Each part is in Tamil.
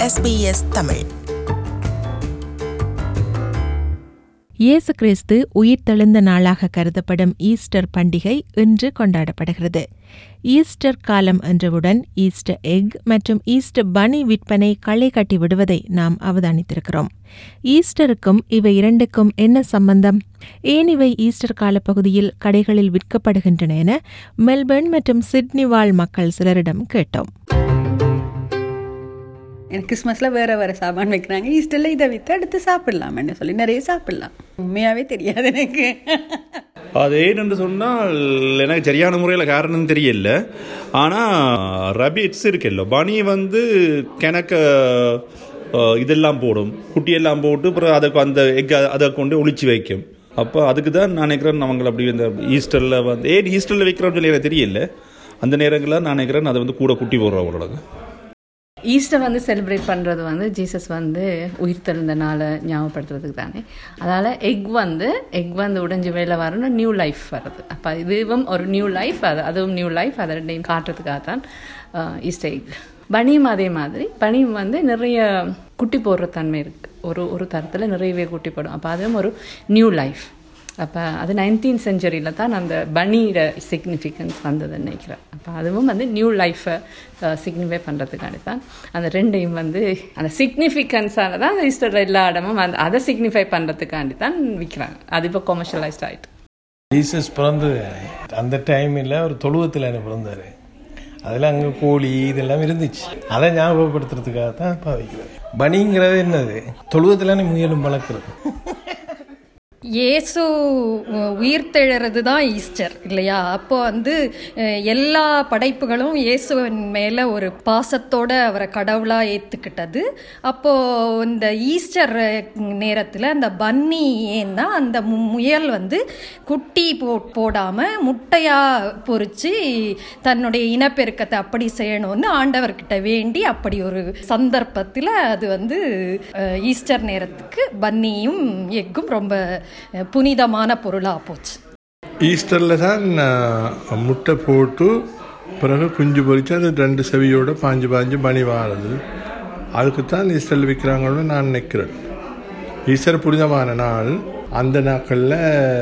SBS தமிழ் இயேசு கிறிஸ்து உயிர்த்தெழுந்த நாளாக கருதப்படும் ஈஸ்டர் பண்டிகை இன்று கொண்டாடப்படுகிறது ஈஸ்டர் காலம் என்றவுடன் ஈஸ்டர் எக் மற்றும் ஈஸ்டர் பனி விற்பனை களை கட்டி விடுவதை நாம் அவதானித்திருக்கிறோம் ஈஸ்டருக்கும் இவை இரண்டுக்கும் என்ன சம்பந்தம் ஏன் இவை ஈஸ்டர் காலப்பகுதியில் கடைகளில் விற்கப்படுகின்றன என மெல்பர்ன் மற்றும் சிட்னி வாழ் மக்கள் சிலரிடம் கேட்டோம் எனக்கு கிறிஸ்மஸில் வேறு வேறு சாப்பாடு வைக்கிறாங்க ஈஸ்டரில் இதை விற்று அடுத்து சாப்பிடலாம்னு சொல்லி நிறைய சாப்பிடலாம் உண்மையாகவே தெரியாது எனக்கு அது ஏன்னு சொன்னால் எனக்கு சரியான முறையில் காரணம் தெரியல ஆனால் ரபிட்ஸ் இருக்குல்ல பனி வந்து கிணக்க அஹ், இதெல்லாம் போடும் குட்டியெல்லாம் போட்டு அப்புறம் அதுக்கு அந்த எக் அதை கொண்டு ஒளிச்சு வைக்கும் அப்போ அதுக்கு தான் நான் நினைக்கிறேன் அவங்களை அப்படி இந்த ஈஸ்டரில் வந்து ஏன் ஈஸ்டரில் வைக்கிறோம்னு சொல்லி எனக்கு தெரியல அந்த நேரங்களில் நான் நினைக்கிறேன் அதை வந்து கூட குட்டி போடுறோம் அவங்களோட ஈஸ்டர் வந்து செலிப்ரேட் பண்ணுறது வந்து ஜீசஸ் வந்து உயிர் தெழுந்த நாளை ஞாபகப்படுத்துறதுக்கு தானே அதனால் எக் வந்து எக் வந்து உடைஞ்சு வெளில வரணும் நியூ லைஃப் வருது அப்போ இதுவும் ஒரு நியூ லைஃப் அது அதுவும் நியூ லைஃப் அதை ரெண்டையும் காட்டுறதுக்காக தான் ஈஸ்டர் எக் பனியும் அதே மாதிரி பனியும் வந்து நிறைய குட்டி போடுற தன்மை இருக்குது ஒரு ஒரு தரத்தில் நிறையவே குட்டி போடும் அப்போ அதுவும் ஒரு நியூ லைஃப் அப்போ அது நைன்டீன் செஞ்சுரியில் தான் அந்த பனியோட சிக்னிஃபிகன்ஸ் வந்ததுன்னு நினைக்கிறேன் அப்போ அதுவும் வந்து நியூ லைஃப்பை சிக்னிஃபை பண்ணுறதுக்காண்டி தான் அந்த ரெண்டையும் வந்து அந்த சிக்னிஃபிகன்ஸால தான் அந்த ஈஸ்டர் எல்லா இடமும் அந்த அதை சிக்னிஃபை பண்ணுறதுக்காண்டி தான் விற்கிறாங்க அது இப்போ கொமர்ஷியலைஸ்ட் ஆகிட்டு ஜீசஸ் பிறந்தது அந்த டைமில் ஒரு தொழுவத்தில் எனக்கு பிறந்தார் அதில் அங்கே கோழி இதெல்லாம் இருந்துச்சு அதை ஞாபகப்படுத்துறதுக்காக தான் பாவிக்கிறேன் பனிங்கிறது என்னது தொழுவத்தில் முயலும் வளர்க்குறது இயேசு உயிர்த்தெழுறது தான் ஈஸ்டர் இல்லையா அப்போ வந்து அஹ், எல்லா படைப்புகளும் இயேசுவின் மேலே ஒரு பாசத்தோட அவரை கடவுளாக ஏற்றுக்கிட்டது அப்போ இந்த ஈஸ்டர் நேரத்தில் அந்த பன்னி ஏன்னா அந்த மு- முயல் வந்து குட்டி போ போடாமல் முட்டையாக பொறிச்சு தன்னுடைய இனப்பெருக்கத்தை அப்படி செய்யணும்னு ஆண்டவர்கிட்ட வேண்டி அப்படி ஒரு சந்தர்ப்பத்தில் அது வந்து அஹ், ஈஸ்டர் நேரத்துக்கு பன்னியும் எக்கும் ரொம்ப அஹ், புனிதமான பொருளாக போச்சு ஈஸ்டரில் தான் ஆஹ், முட்டை போட்டு பிறகு குஞ்சு பொரிச்சு அது ரெண்டு செவியோட பாஞ்சு பாஞ்சு பனி வாருது அதுக்கு தான் ஈஸ்டரில் விற்கிறாங்கன்னு நான் நினைக்கிறேன் ஈஸ்டர் புனிதமான நாள் அந்த நாட்களில்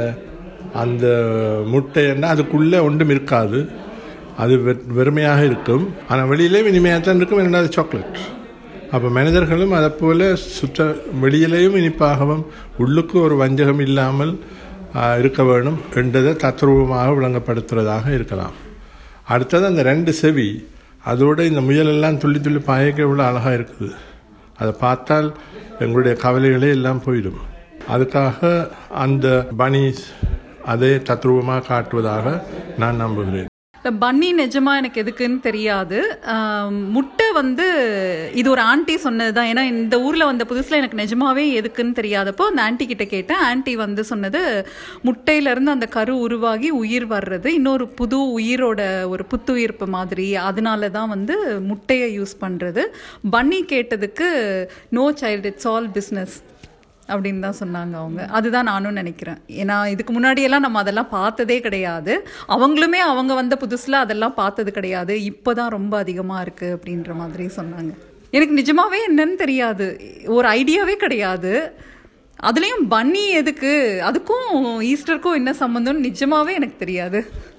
அந்த முட்டைன்னா அதுக்குள்ளே ஒன்றும் இருக்காது அது வெ- வெறுமையாக இருக்கும் ஆனால் வெளியிலே இனிமையாக தான் இருக்கும் ரெண்டாவது சாக்லேட் அப்போ மனிதர்களும் அதை போல சுத்த வெளியிலேயும் இனிப்பாகவும் உள்ளுக்கு ஒரு வஞ்சகம் இல்லாமல் ஆஹ், இருக்க வேணும் என்றதை தத்ரூபமாக விளங்கப்படுத்துவதாக இருக்கலாம் அடுத்தது அந்த ரெண்டு செவி அதோட இந்த முயலெல்லாம் துள்ளி துள்ளி பாயக்க எவ்வளோ அழகாக இருக்குது அதை பார்த்தால் எங்களுடைய கவலைகளே எல்லாம் போயிடும் அதுக்காக அந்த பனி அதை தத்ரூபமாக காட்டுவதாக நான் நம்புகிறேன் இந்த பன்னி நிஜமா எனக்கு எதுக்குன்னு தெரியாது ஆம், முட்டை வந்து இது ஒரு ஆண்டி சொன்னதுதான் ஏன்னா இந்த ஊர்ல வந்த புதுசுல எனக்கு நிஜமாவே எதுக்குன்னு தெரியாதப்போ அந்த ஆண்டி கிட்ட கேட்டேன் ஆண்டி வந்து சொன்னது முட்டையில இருந்து அந்த கரு உருவாகி உயிர் வர்றது இன்னொரு புது உயிரோட ஒரு புத்துயிர்ப்பு மாதிரி அதனால தான் வந்து முட்டையை யூஸ் பண்றது பன்னி கேட்டதுக்கு no child it's all business அப்படின்னு தான் சொன்னாங்க அவங்க அதுதான் நானும் நினைக்கிறேன் ஏன்னா இதுக்கு முன்னாடியெல்லாம் நம்ம அதெல்லாம் பார்த்ததே கிடையாது அவங்களுமே அவங்க வந்த புதுசில் அதெல்லாம் பார்த்தது கிடையாது இப்போ தான் ரொம்ப அதிகமாக இருக்குது அப்படின்ற மாதிரி சொன்னாங்க எனக்கு நிஜமாவே என்னன்னு தெரியாது ஒரு ஐடியாவே கிடையாது அதுலேயும் பன்னி எதுக்கு அதுக்கும் ஈஸ்டருக்கும் என்ன சம்மந்தம்னு நிஜமாவே எனக்கு தெரியாது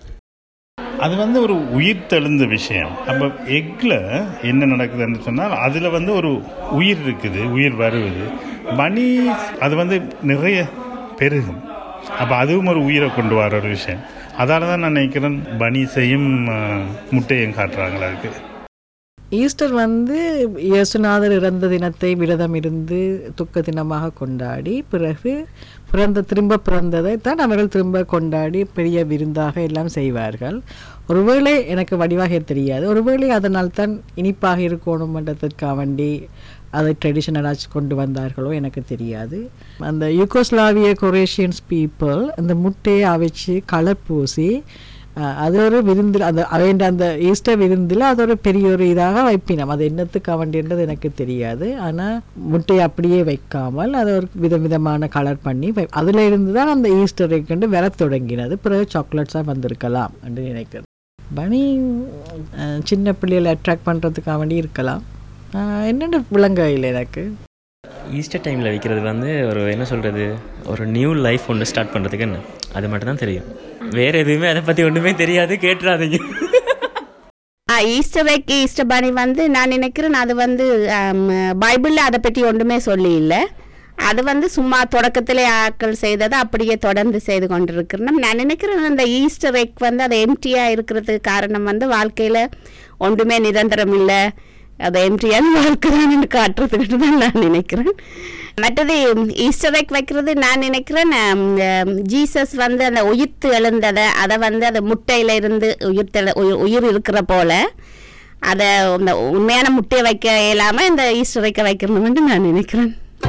அது வந்து ஒரு உயிர் தெழுந்த விஷயம் அப்போ எக்கில் என்ன நடக்குதுன்னு சொன்னால் அதில் வந்து ஒரு உயிர் இருக்குது உயிர் வருவது மணி அது வந்து நிறைய பெருகும் அப்போ அதுவும் ஒரு உயிரை கொண்டு வர ஒரு விஷயம் அதால தான் நான் நினைக்கிறேன் பனீஸையும் அஹ், முட்டையும் காட்டுறாங்களா அதுக்கு ஈஸ்டர் வந்து இயேசுநாதர் இறந்த தினத்தை விரதம் இருந்து துக்க தினமாக கொண்டாடி பிறகு பிறந்த திரும்ப பிறந்ததை தான் அவர்கள் திரும்ப கொண்டாடி பெரிய விருந்தாக எல்லாம் செய்வார்கள் ஒருவேளை எனக்கு வடிவாக தெரியாது ஒருவேளை அதனால் தான் இனிப்பாக இருக்கணும் என்றதற்காக வேண்டி அதை ட்ரெடிஷனலாக கொண்டு வந்தார்களோ எனக்கு தெரியாது அந்த யூகோஸ்லாவிய கொரேஷியன்ஸ் பீப்புள் அந்த முட்டையை அவிச்சு கலர் பூசி அஹ், அது ஒரு விருந்தில் அந்த அவன் அந்த ஈஸ்டர் விருந்தில் அது ஒரு பெரிய ஒரு இதாக வைப்பினம் அது என்னத்துக்கு வேண்டியது எனக்கு தெரியாது ஆனால் முட்டையை அப்படியே வைக்காமல் அதை ஒரு விதவிதமான கலர் பண்ணி வை அதில் இருந்து தான் அந்த ஈஸ்டர் கண்டு வர தொடங்கினது பிறகு சாக்லேட்ஸாக வந்திருக்கலாம் என்று நினைக்கிறேன் பனி அஹ், சின்ன பிள்ளைகளை அட்ராக்ட் பண்ணுறதுக்காக வேண்டி இருக்கலாம் என்னென்ன விளங்கையில் எனக்கு ஈஸ்டர் டைமில் வைக்கிறது வந்து ஒரு என்ன சொல்கிறது ஒரு நியூ லைஃப் ஒன்று ஸ்டார்ட் பண்ணுறதுக்கு என்ன அது மட்டும் தான் தெரியும் வேறு எதுவுமே அதை பற்றி ஒன்றுமே தெரியாது கேட்டுறாதீங்க ஆ, ஈஸ்டர் எக் ஈஸ்டர் பனி வந்து நான் நினைக்கிறேன் அது வந்து பைபிளில் அதை பற்றி ஒன்றுமே சொல்லி இல்லை அது வந்து சும்மா தொடக்கத்திலே ஆக்கள் செய்ததை அப்படியே தொடர்ந்து செய்து கொண்டிருக்கிறோம் நான் நினைக்கிறேன் அந்த ஈஸ்டர் எக் வந்து அது எம்டியாக இருக்கிறதுக்கு காரணம் வந்து வாழ்க்கையில் ஒன்றுமே நிரந்தரம் இல்லை அது எம்டியான வாழ்க்கை தான் காட்டுறதுக்கிட்டு தான் நான் நினைக்கிறேன் மற்றது ஈஸ்டர் எக் வைக்கிறது நான் நினைக்கிறேன் ஹம், ஹம், ஜீசஸ் வந்து அந்த உயிர்த்து எழுந்ததை அதை வந்து அந்த முட்டையில இருந்து உயிர்த்தெழ உயிர் உயிர் இருக்கிற போல அதை அந்த உண்மையான முட்டையை வைக்க இயலாமல் இந்த ஈஸ்டர் வைக்க வைக்கணும்னு நான் நினைக்கிறேன்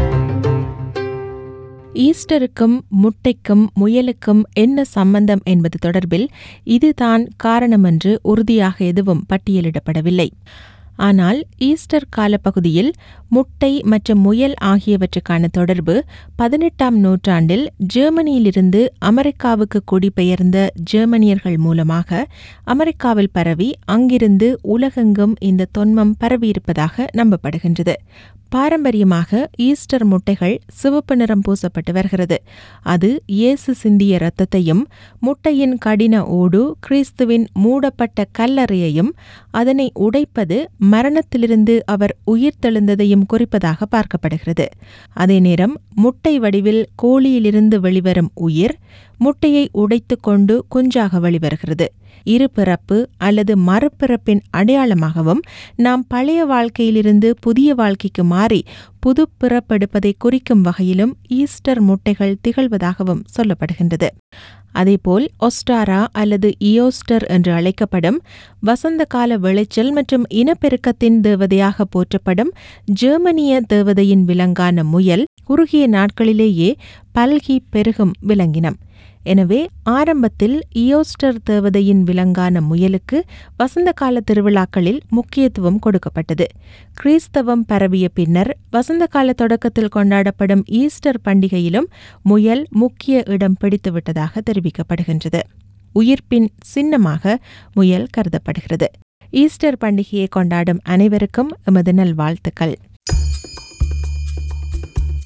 ஈஸ்டருக்கும் முட்டைக்கும் முயலுக்கும் என்ன சம்பந்தம் என்பது தொடர்பில் இதுதான் காரணமென்று உறுதியாக எதுவும் பட்டியலிடப்படவில்லை ஆனால் ஈஸ்டர் காலப்பகுதியில் முட்டை மற்றும் முயல் ஆகியவற்றுக்கான தொடர்பு பதினெட்டாம் நூற்றாண்டில் ஜெர்மனியிலிருந்து அமெரிக்காவுக்கு குடிபெயர்ந்த ஜெர்மனியர்கள் மூலமாக அமெரிக்காவில் பரவி அங்கிருந்து உலகெங்கும் இந்த தொன்மம் பரவியிருப்பதாக நம்பப்படுகின்றது பாரம்பரியமாக ஈஸ்டர் முட்டைகள் சிவப்பு நிறம் பூசப்பட்டு வருகிறது அது இயேசு சிந்திய இரத்தத்தையும் முட்டையின் கடின ஓடு கிறிஸ்துவின் மூடப்பட்ட கல்லறையையும் அதனை உடைப்பது மரணத்திலிருந்து அவர் உயிர்த்தெழுந்ததையும் குறிப்பதாக பார்க்கப்படுகிறது அதே நேரம் முட்டை வடிவில் கோழியிலிருந்து வெளிவரும் உயிர் முட்டையை உடைத்துக் கொண்டு குஞ்சாக வெளிவருகிறது இருபிறப்பு அல்லது மறுபிறப்பின் அடையாளமாகவும் நாம் பழைய வாழ்க்கையிலிருந்து புதிய வாழ்க்கைக்கு மாறி புது பிறப்பெடுப்பதை குறிக்கும் வகையிலும் ஈஸ்டர் முட்டைகள் திகழ்வதாகவும் சொல்லப்படுகின்றது அதேபோல் ஒஸ்டாரா அல்லது இயோஸ்டர் என்று அழைக்கப்படும் வசந்த கால விளைச்சல் மற்றும் இனப்பெருக்கத்தின் தேவதையாக போற்றப்படும் ஜெர்மனிய தேவதையின் விலங்கான முயல் குறுகிய நாட்களிலேயே பல்கி பெருகும் விலங்கினம் எனவே ஆரம்பத்தில் இயோஸ்டர் தேவதையின் விலங்கான முயலுக்கு வசந்த கால திருவிழாக்களில் முக்கியத்துவம் கொடுக்கப்பட்டது கிறிஸ்தவம் பரவிய பின்னர் வசந்த கால தொடக்கத்தில் கொண்டாடப்படும் ஈஸ்டர் பண்டிகையிலும் முயல் முக்கிய இடம் பிடித்துவிட்டதாக தெரிவிக்கப்படுகின்றது உயிர்ப்பின் சின்னமாக முயல் கருதப்படுகிறது ஈஸ்டர் பண்டிகையை கொண்டாடும் அனைவருக்கும் எமது நல்வாழ்த்துக்கள்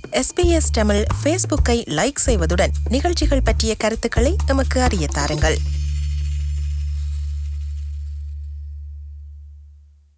எஸ்பிஎஸ் தமிழ் ஃபேஸ்புக்கை லைக் செய்வதுடன் நிகழ்ச்சிகள் பற்றிய கருத்துக்களை எமக்கு அறிய தாருங்கள்